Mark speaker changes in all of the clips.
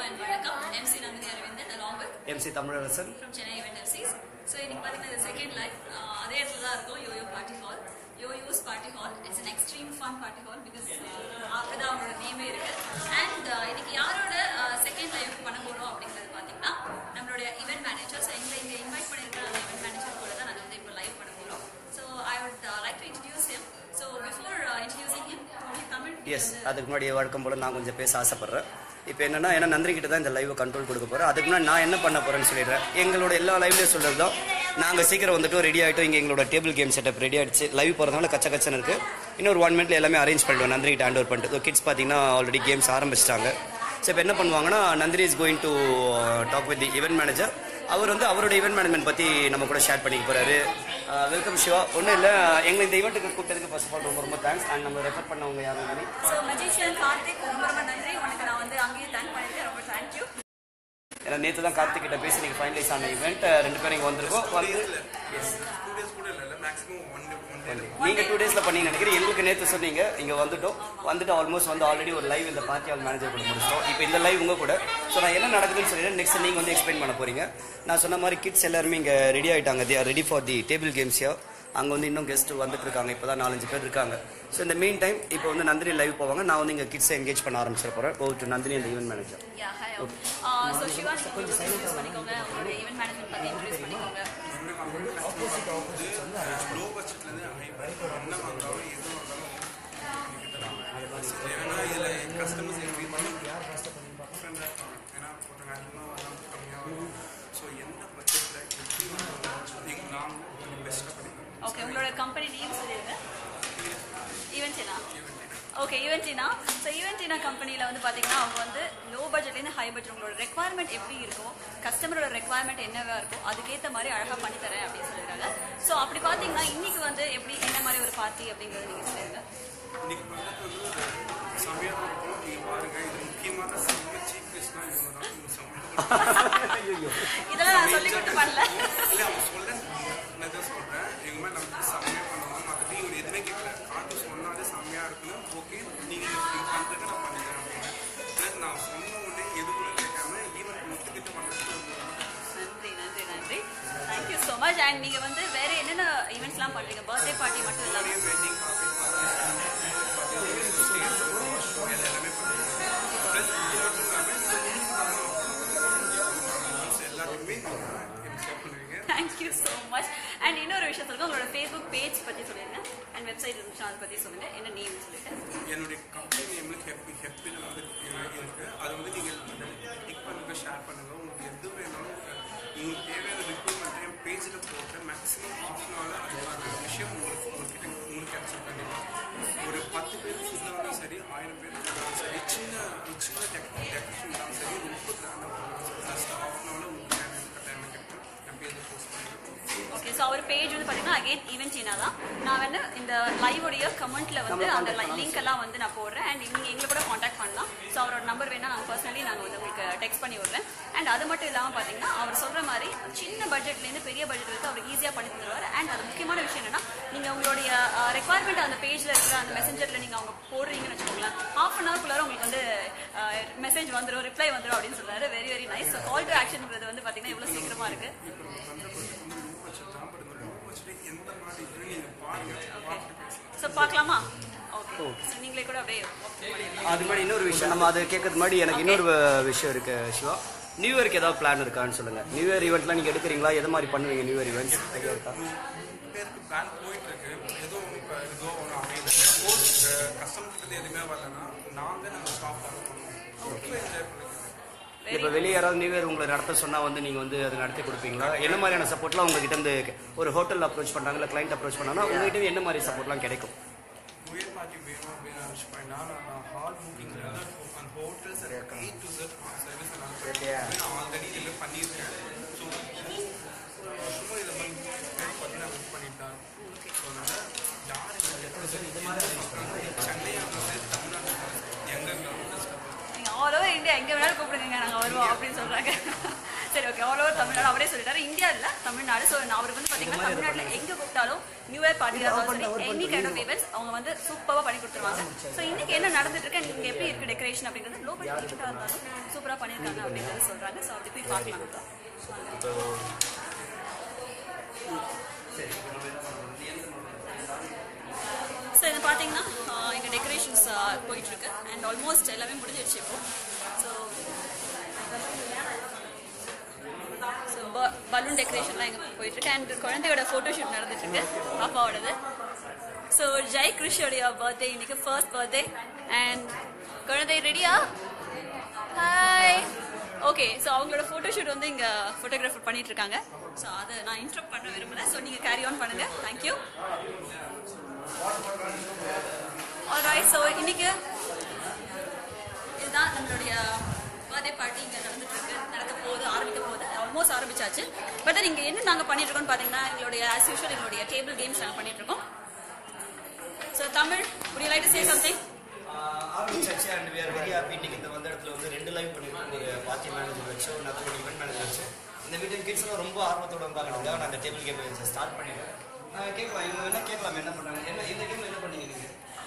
Speaker 1: And வணக்கம் MC Nandini Aravindan along with
Speaker 2: MC Tamilarasan
Speaker 1: from Chennai Event MCs. So இன்னைக்கு பார்த்தீங்கன்னா இது செகண்ட் லைஃப் அதே இடத்துல தான் இருக்கும் Yoyo party hall Yoyo's party hall it's an extreme fun party hall because அப்படிதான் அவங்களோட நேமே இருக்கு அண்ட் இன்னைக்கு யாரோட செகண்ட் லைஃப் பண்ண போறோம் அப்படிங்கிறது பார்த்தீங்கன்னா நம்மளுடைய இவெண்ட் மேனேஜர்ஸ் எங்களை இங்கே இன்வைட் பண்ணியிருக்கிற அந்த இவெண்ட் மேனேஜர் கூட தான் நாங்கள் வந்து இப்போ லைவ் பண்ண போகிறோம் so I would like to introduce him so before introducing him Tamil
Speaker 2: yes அதுக்கு முன்னாடி வழக்கம் போல் நான் கொஞ்சம் பேச ஆசைப்பட்றேன் இப்போ என்னன்னா ஏன்னா நந்தினி கிட்ட தான் இந்த லைவை கண்ட்ரோல் கொடுக்க போகிறேன் அதுக்கு முன்னாடி நான் என்ன பண்ண போகிறேன்னு சொல்லிடுறேன் எங்களோட எல்லா லைவ்லேயும் சொல்கிறது தான் நாங்கள் சீக்கிரம் வந்துட்டு ரெடி ஆகிட்டோம் இங்கே எங்களோட டேபிள் கேம் செட்டப் ரெடி ஆகிடுச்சு லைவ் போகிறதுனால கச்ச கச்சன்னு இருக்குது இன்னொரு ஒன் மினிட்ல எல்லாமே அரேஞ்ச் பண்ணிடுவோம் நந்தினி கிட்ட ஹேண்ட் ஓவர் பண்ணிட்டு கிட்ஸ் பார்த்தீங்கன்னா ஆல்ரெடி கேம்ஸ் ஆரம்பிச்சிட்டாங்க ஸோ இப்போ என்ன பண்ணுவாங்கன்னா Nandini is going to talk with the event manager அவர் வந்து அவரோட ஈவெண்ட் மேனேஜ்மெண்ட் பற்றி நம்ம கூட ஷேர் பண்ணிக்க போறாரு வெல்கம் சிவா ஒன்றும் இல்லை எங்களை இந்த ஈவெண்ட்டுக்கு கூப்பிட்டதுக்கு ஃபர்ஸ்ட் ஆஃப் ஆல் ரொம்ப ரொம்ப தேங்க்ஸ் அண்ட் நம்ம ரெஃபர் பண்ணவங்க யாரும் இல்லை
Speaker 1: ஸோ மஜிஷியன் கார்த்திக் ரொம்ப ரொம்ப நன்றி உனக்கு நான் வந்து அங்கேயே தேங்க் பண்ணிட்டு ரொம்ப தேங்க்யூ
Speaker 2: ஏன்னா நேற்று தான் கார்த்திக் கிட்ட பேசி நீங்கள் ஃபைனலைஸ் ஆன ஈவெண்ட் ரெண்டு பேரும் இங்கே வந்திருக்கோம் வந்து எஸ்
Speaker 3: டூ டேஸ் கூட இல்லை maximum one day one day
Speaker 2: நீங்கள் டூ டேஸில் பண்ணீங்க நினைக்கிறேன் எங்களுக்கு நேற்று சொன்னீங்க இங்கே வந்துட்டோம் வந்துட்டு ஆல்மோஸ்ட் வந்து ஆல்ரெடி ஒரு லைவ் இந்த பார்ட்டி ஆல் மேனேஜர் கூட முடிச்சிட்டோம் இப்போ இந்த லைவ் உங்க கூட ஸோ நான் என்ன நடக்குதுன்னு சொல்லிடுறேன் நெக்ஸ்ட் நீங்கள் வந்து எக்ஸ்பிளைன் பண்ண போறீங்க நான் சொன்ன மாதிரி கிட்ஸ் எல்லாருமே இங்கே ரெடி ஆகிட்டாங்க they are ready for the table கேம்ஸ்யா அங்கே வந்து இன்னும் கெஸ்ட் வந்துட்டு இருக்காங்க இப்போ தான் நாலஞ்சு பேர் இருக்காங்க ஸோ இந்த மெயின் டைம் இப்போ வந்து நந்தினி லைவ் போவாங்க நான் வந்து இங்கே கிட்ஸை என்கேஜ் பண்ண ஆரம்பிச்சிட போகிறேன் ஓ டு நந்தினி அந்த event manager
Speaker 1: yeah hi so Siva நீங்க கொஞ்சம் இன்ட்ரடியூஸ் பண்ணிக்கோங்க உங்களுடைய ஈவென்ட் மேனேஜ்மெண்ட் பத்தி இன்ட்ரடியூஸ் பண்ணிக்கோங்க
Speaker 3: லோ பட்ஜெட்லேருந்து ஹை பட்ஜெட் என்ன வாங்குறாலும் எது வாங்குறாலும் ஏன்னா இதில் கஸ்டமர்ஸ் எப்படி பண்ணி டிஃப்ரெண்டாக இருப்பாங்க ஏன்னா ஒருத்தங்க அதிகமாக வரலாம் கம்மியாக வரும் ஸோ எந்த பட்ஜெட்டில் எப்படி வாங்குறாலும் நீங்கள் நாங்கள் கொஞ்சம் பெஸ்ட்டாக பண்ணிக்கலாம்
Speaker 1: ஓகே உங்களோட கம்பெனி நேம் சொல்லிருங்க ஈவென்ட்டினா ஓகே ஈவென்ட்டினா ஸோ ஈவென்ட்டினா கம்பெனியில் வந்து பார்த்தீங்கன்னா அவங்க வந்து லோ பட்ஜெட்லேருந்து ஹை பட்ஜெட் உங்களோட ரெக்குவயர்மெண்ட் எப்படி இருக்கும் கஸ்டமரோட ரெக்குவயர்மெண்ட் என்னவா இருக்கும் அதுக்கேற்ற மாதிரி அழகாக பண்ணி தரேன் அப்படின்னு சொல்லியிருக்காங்க ஸோ அப்படி பார்த்தீங்கன்னா இன்னைக்கு வந்து எப்படி என்ன மாதிரி ஒரு பார்ட்டி அப்படிங்கிறது நீங்கள் சொல்லிருங்க
Speaker 3: இன்னைக்கு பட்ஜெட் வந்து ஒரு செம்மையாக இருக்கும் நீங்கள் பாருங்கள் இது முக்கியமான செம்ம சீஃப் கெஸ்ட்லாம் இவங்க தான் இவங்க செம்மையாக
Speaker 1: இதெல்லாம் நான் சொல்லி கொடுத்து பண்ணல
Speaker 3: இல்லை அவங்க சொல்ல நான் தான் சொல்கிறேன் எங்கள் மேலே நமக்கு செம்மையாக பண்ணுவாங்க மற்றபடி இவர் எதுவுமே கேட்கல காட்டு சொன்னாலே செம்மையாக இருக்குன்னு ஓகே நீங்கள் இப்படி பண்ணுறதுக்கு நான் பண்ணிக்கிறேன் அப்படின்னு ப்ளஸ் நான் சொன்ன உடனே எதுக்குள்ள கேட்காம ஈவெண்ட் மொத்தக்கிட்ட பண்ணுறதுக்கு
Speaker 1: நன்றி நன்றி நன்றி தேங்க்யூ ஸோ மச் அண்ட் நீங்கள் வந்து வேற என்னென்ன ஈவெண்ட்ஸ்லாம் பண்ணுறீங்க பர்த்டே பார்ட்டி மட்டும் இல்லாமல்
Speaker 3: வெட்டிங் பார்ட்டி பார்ட்டி எல்லாமே பண்ணுறேன் ப்ளஸ் இது மட்டும் இல்லாமல் எல்லாருக்குமே என்ஜாய் பண்ணுவீங்க
Speaker 1: தேங்க்யூ ஸோ மச் அண்ட் இன்னொரு விஷயம் சொல்லுங்க உங்களோட ஃபேஸ்புக் பேஜ் பற்றி சொல்லிடுங்க அண்ட் வெப்சைட் இருந்துச்சு அதை பற்றி சொல்லுங்க என்ன நேம் சொல்லிட்டு
Speaker 3: என்னுடைய கம்பெனி நேமில் ஹெப்பி ஹெப்பின்னு வந்து இருக்கு அதை வந்து நீங்கள் டிக் பண்ணுங்க ஷேர் பண்ணுங்க உங்களுக்கு எது வேணாலும் உங்களுக்கு தேவையான ரிக்ரூட்மெண்ட் என் பேஜில் போட்டு மேக்ஸிமம் ஆஃப் அன் ஹவர் அதுக்கான விஷயம் உங்களுக்கு உங்ககிட்ட உங்களுக்கு கேப்சர் பண்ணிடலாம் ஒரு பத்து பேர் இருந்தாலும் சரி ஆயிரம் பேர் இருந்தாலும் சரி சின்ன சின்ன டெக் டெக்கரேஷன் இருந்தாலும் சரி ரொம்ப கிராண்டாக பண்ணுவோம் ஜஸ்ட் ஆஃப் அன் ஹவரில் உங்களுக்கு தேவையான கட்டாயமாக கிடைக்கும் என் பேஜில் போஸ்ட் பண்ணிடுறேன்
Speaker 1: ஓகே ஸோ அவர் பேஜ் வந்து பார்த்தீங்கன்னா அகைன் ஈவென்ட் சீனா தான் நான் வந்து இந்த லைவோடைய கமெண்ட்ல வந்து அந்த லிங்க் எல்லாம் வந்து நான் போடுறேன் அண்ட் நீங்கள் எங்களை கூட காண்டாக்ட் பண்ணலாம் ஸோ அவரோட நம்பர் வேணா நாங்கள் பர்சனலி நாங்கள் வந்து உங்களுக்கு டெக்ஸ்ட் பண்ணி விடுறேன் அண்ட் அது மட்டும் இல்லாமல் பார்த்தீங்கன்னா அவர் சொல்கிற மாதிரி சின்ன பட்ஜெட்லேருந்து பெரிய பட்ஜெட் வரைக்கும் அவர் ஈஸியாக பண்ணி தந்துருவார் அண்ட் அது முக்கியமான விஷயம் என்னன்னா நீங்கள் உங்களுடைய ரெக்குவயர்மெண்ட் அந்த பேஜில் இருக்கிற அந்த மெசஞ்சரில் நீங்கள் அவங்க போடுறீங்கன்னு வச்சுக்கோங்களேன் ஹாஃப் அன் ஹவர்க்குள்ளார உங்களுக்கு வந்து மெசேஜ் வந்துடும் ரிப்ளை வந்துடும் அப்படின்னு சொல்றாரு very very nice so call to ஆக்ஷன்ங்கிறது வந்து பார்த்தீங்கன்னா இவ்வளோ சீக்கிரமாக இருக்குது
Speaker 3: இப்போ நம்ம பண்ணுற பட்ஜெட் வந்து லோ பட்ஜெட் தான் பட் இந்த லோ பட்ஜெட் எந்த மாதிரி இருக்குன்னு நீங்கள் பாருங்கள் பார்த்துட்டு பேசலாம்
Speaker 1: ஸோ பார்க்கலாமா ஓகே ஸோ நீங்களே கூட அப்படியே walk பண்ணிடுங்க.
Speaker 2: அது மாதிரி இன்னொரு விஷயம் நம்ம அது கேட்கறது முன்னாடி எனக்கு இன்னொரு வ- விஷயம் இருக்கு சிவா நியூ இயர்க்கு ஏதாவது பிளான் இருக்கான்னு சொல்லுங்க நியூ இயர் ஈவெண்ட்லாம் நீங்க எடுக்கிறீங்களா எது மாதிரி பண்ணுவீங்க நியூ இயர் ஈவெண்ட்ஸ் ஐடியா இருக்கா
Speaker 3: பேருக்கு பிளான் போயிட்டு இருக்கு எதுவும் இப்போ இதோ ஒன்று அமையல சப்போஸ் கஸ்டமர் கிட்ட எதுவுமே வரலன்னா நாங்கள் நம்ம ஸ்டாப் பண்ண பண்ணுவோம் ரொம்ப என்ஜாய் பண்ணிக்கிறேன்
Speaker 2: இப்போ வெளியே யாராவது நியூ இயர் உங்களை நடத்த சொன்னா வந்து நீங்க வந்து அதை நடத்தி கொடுப்பீங்களா என்ன மாதிரியான சப்போர்ட்லாம் உங்ககிட்ட இருந்து ஒரு ஹோட்டல் அப்ரோச் பண்றாங்க இல்லை கிளைண்ட் அப்ரோச் பண்ணாங்கன்னா உங்ககிட்ட இருந்து என்ன மாதிரி சப்போர்ட்லாம் கிடைக்கும்
Speaker 3: உயர் பார்ட்டி வேணும் அப்படின்னு நினச்சி பண்ணா நான் ஹால் புக்கிங் அந்த hotels A to Z service நான் ஆல்ரெடி இதில் பண்ணியிருக்கேன் ஸோ சும்மா இதை பண்ணி பண்ணி நான் புக் பண்ணிட்டேன் ஸோ அதனால் யார் இந்த சென்னையாக இருந்தாலும் தமிழ்நாட்டில் எங்கே இருந்தாலும்
Speaker 1: நீங்க ஆல் ஓவர் இந்தியா எங்க வேணாலும் கூப்பிடுங்க நாங்க வருவோம் அப்படின்னு சொல்றாங்க ஸோ சரி ஓகே ஆல் ஓவர் தமிழ்நாடு அவரே சொல்லிட்டாரு இந்தியா இல்ல தமிழ்நாடு ஸோ அவருக்கு வந்து பாத்தீங்கன்னா தமிழ்நாட்டுல எங்க கூப்பிட்டாலும் நியூ இயர் பார்ட்டி இருந்தாலும் எனி கைண்ட் ஆஃப் ஈவெண்ட்ஸ் அவங்க வந்து சூப்பரா பண்ணி கொடுத்துருவாங்க ஸோ இன்னைக்கு என்ன நடந்துட்டு இருக்கு நீங்க எப்படி இருக்கு டெக்கரேஷன் அப்படிங்கிறது லோ பட்ஜெட் இருந்தாலும் சூப்பரா பண்ணிருக்காங்க அப்படிங்கறத சொல்றாங்க ஸோ அப்படி போய் பார்க்கலாம்
Speaker 2: இப்போ சரி இப்போ நம்ம என்ன பண்ணுறோம் எந்த
Speaker 1: ஸோ இது பார்த்தீங்கன்னா ஆஹ் எங்க டெக்கரேஷன்ஸ் போயிட்டு இருக்கு அண்ட் ஆல்மோஸ்ட் எல்லாமே முடிஞ்சிருச்சு இப்போ ஸோ ஸோ பலூன் டெக்கரேஷன்லாம் எங்க போயிட்டு இருக்கு அண்ட் குழந்தையோட ஃபோட்டோ ஷூட் நடந்துட்டு இருக்கு பாப்பாவோடது ஸோ ஜெய் கிருஷோடைய பர்த்டே இன்னைக்கு ஃபர்ஸ்ட் பர்த்டே அண்ட் குழந்தை ரெடியா ஹாய் ஓகே ஸோ அவங்களோட ஃபோட்டோ ஷூட் வந்து இங்கே ஃபோட்டோகிராஃபர் பண்ணிட்டு இருக்காங்க ஸோ அதை நான் இன்ட்ரப்ட் பண்ண விரும்பல ஸோ நீங்கள் கேரி ஆன் பண்ணுங்க தேங்க்யூ ஆல்ரைட் ஸோ இன்னைக்கு இதுதான் நம்மளுடைய பர்த்டே பார்ட்டி இங்கே நடந்துட்டு இருக்கு நடக்க போகுது ஆரம்பிக்க போகுது ஆல்மோஸ்ட் ஆரம்பிச்சாச்சு பட் தென் இங்கே என்ன நாங்கள் பண்ணிட்டு இருக்கோம்னு பார்த்தீங்கன்னா எங்களுடைய ஆஸ் யூஷுவல் எங்களுடைய டேபிள் கேம்ஸ் நாங்கள் பண்ணிட்டு இருக்கோம் so Tamil would you like to say something
Speaker 2: ஆரம்பிச்சாச்சு and we are very happy இன்னைக்கு இந்த வந்த இடத்துல வந்து ரெண்டு லைவ் பண்ணிருக்கோம் ஒரு பார்ட்டி மேனேஜர் வச்சு ஒரு நல்ல ஒரு இவெண்ட் மேனேஜர் வச்சு இந்த மீட்டிங் கிட்ஸ் எல்லாம் ரொம்ப ஆர்வத்தோட பார்க்கறதுக்காக நான் அந்த டேபிள் கேம் வச்சு ஸ்டார்ட் பண்ணிடுறேன் கேட்கலாம் இவங்க என்ன கேட்கலாம் என்ன பண்றாங்க என்ன இந்த கேம் என்ன பண்ணீங்க நீங்க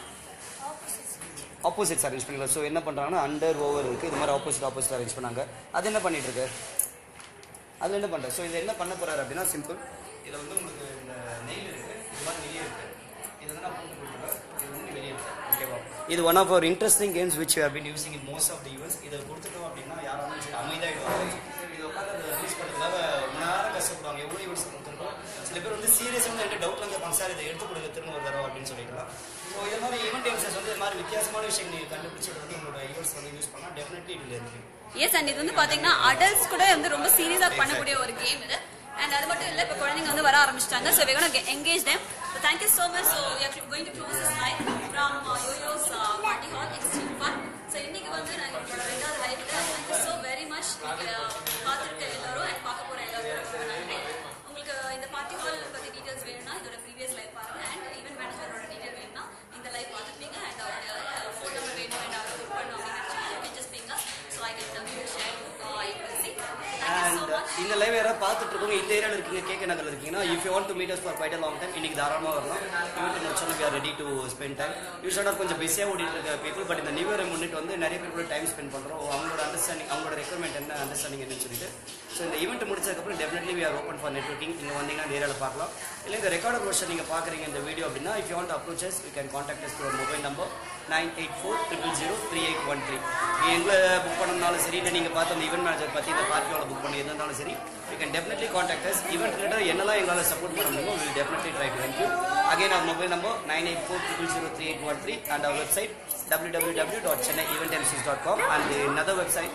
Speaker 2: ஆப்போசிட்ஸ் அரேஞ்ச் பண்ணிக்கலாம் ஸோ என்ன பண்ணுறாங்கன்னா அண்டர் ஓவர் இருக்குது இது மாதிரி ஆப்போசிட் ஆப்போசிட் அரேஞ்ச் பண்ணாங்க அது என்ன பண்ணிட்டு இருக்கு அதில் என்ன பண்ணுறேன் ஸோ இது என்ன பண்ண போறாரு அப்படின்னா சிம்பிள் இதில் வந்து உங்களுக்கு இந்த நெயில் இருக்குது இது மாதிரி வெளியே இருக்குது இது வந்து நான் போட்டு கொடுத்துருக்கேன் இது வந்து வெளியே இருக்கு ஓகேவா இது one of our interesting games which you been using in most of the events இதை கொடுத்துட்டோம் அப்படின்னா யாராலும் சரி அமைதியாகிடுவாங்க இது உட்காந்து அதை யூஸ் பண்ணுறதுக்காக நேரம் கஷ்டப்படுவாங்க எவ்வளோ ஈவெண்ட்ஸ் கொடுத்துருக்கோம் சில பேர் வந்து சீரியஸாக வந்து என்கிட்ட டவுட் வந்து இருப்பாங்க சார் இதை எடுத்து கொடுங்க திரும்ப ஒரு தடவை அப்படின்னு சொல்லிக்கலாம் ஸோ இது மாதிரி ஈவெண்ட் கேம்ஸஸ் வந்து இது மாதிரி வித்தியாசமான விஷயம் நீங்கள் கண்டுபிடிச்சி வந்து உங்களோட ஈவெண்ட்ஸ் வந்து யூஸ் பண்ணால் டெஃபினெட்லி இட் இருக்கு
Speaker 1: எஸ் அண்ட் இது வந்து பாத்தீங்கன்னா அடல்ட்ஸ் கூட வந்து ரொம்ப சீரியஸா பண்ணக்கூடிய ஒரு கேம் இது அண்ட் அது மட்டும் இல்ல இப்ப குழந்தைங்க வந்து வர ஆரம்பிச்சிட்டாங்க so we're going to engage them so thank you so much so we are going to close this live from uh, yoyo's uh, party hall extreme fun so இன்னைக்கு வந்து நான் எங்களோட ரெண்டாவது live thank you so very much நீங்க பார்த்துருக்க எல்லாரும் and பார்க்க போற எல்லாரும் ரொம்ப நன்றி உங்களுக்கு இந்த பார்ட்டி ஹால் பத்தி டீடைல்ஸ் வேணும்னா இதோட ப்ரீவியஸ் லைவ் பாருங்க அண்ட் ஈவென்ட் மேனேஜரோட டீடைல் வேணும்னா இந்த லைவ் பார்த்துப்பீங்க அண்ட் அவருடைய ஃபோன் நம்பர் வேணும் அண்ட் அவரை புக் பண்ணணும் அப்படின்னு you can just ping us so I can uh, give a share uh, you can see thank you so
Speaker 2: and
Speaker 1: much
Speaker 2: இந்த லைவ் யாராவது பார்த்துட்டு இருக்கோங்க இந்த ஏரியாவில் இருக்கீங்க கேட்க நகரில் இருக்கீங்கன்னா if you want to meet us for quite long time இன்னைக்கு தாராளமாக வரலாம் ஈவெண்ட் முடிச்சோன்னா we are ready to spend time யூஸ்வலாக கொஞ்சம் பிஸியாக ஓடிட்டு இருக்க பீப்புள் பட் இந்த நியூ இயரை முன்னிட்டு வந்து நிறைய பேர் கூட டைம் ஸ்பெண்ட் பண்ணுறோம் அவங்களோட அண்டர்ஸ்டாண்டிங் அவங்களோட ரெக்குவயர்மெண்ட் என்ன அண்டர்ஸ்டாண்டிங் என்னன்னு சொல்லிட்டு ஸோ இந்த ஈவெண்ட் முடிச்சதுக்கப்புறம் definitely we are open for networking இங்கே வந்தீங்கன்னா இந்த ஏரியாவில் பார்க்கலாம் இல்லை இந்த ரெக்கார்டர் வருஷன் நீங்கள் பார்க்குறீங்க இந்த வீடியோ அப்படின்னா if you want approaches you can contact us through mobile number nine eight four triple zero three eight one three எங்களை புக் பண்ணணும்னாலும் சரி இல்லை நீங்கள் பார்த்து அந்த ஈவெண்ட் மேனேஜர் பற்றி இந்த பார்ட்டியோட புக் பண்ணி இருந்தாலும் சரி you can definitely contact us event related என்னெல்லாம் எங்களால் சப்போர்ட் பண்ண முடியுமோ will definitely try to help you again our mobile number nine eight four triple zero three eight one three and our website W W W dot Chennai event MCs dot com and another website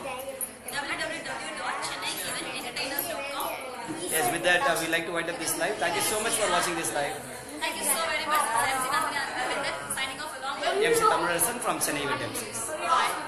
Speaker 1: www.chennaievententertainers.com
Speaker 2: Yes, with that, uh, we like to wind up this live. Thank you so much for watching this live.
Speaker 1: Thank you so very much. I'm Sinamya signing off along with
Speaker 2: MC Tamarasan from Chennai Event MCs.
Speaker 1: Bye.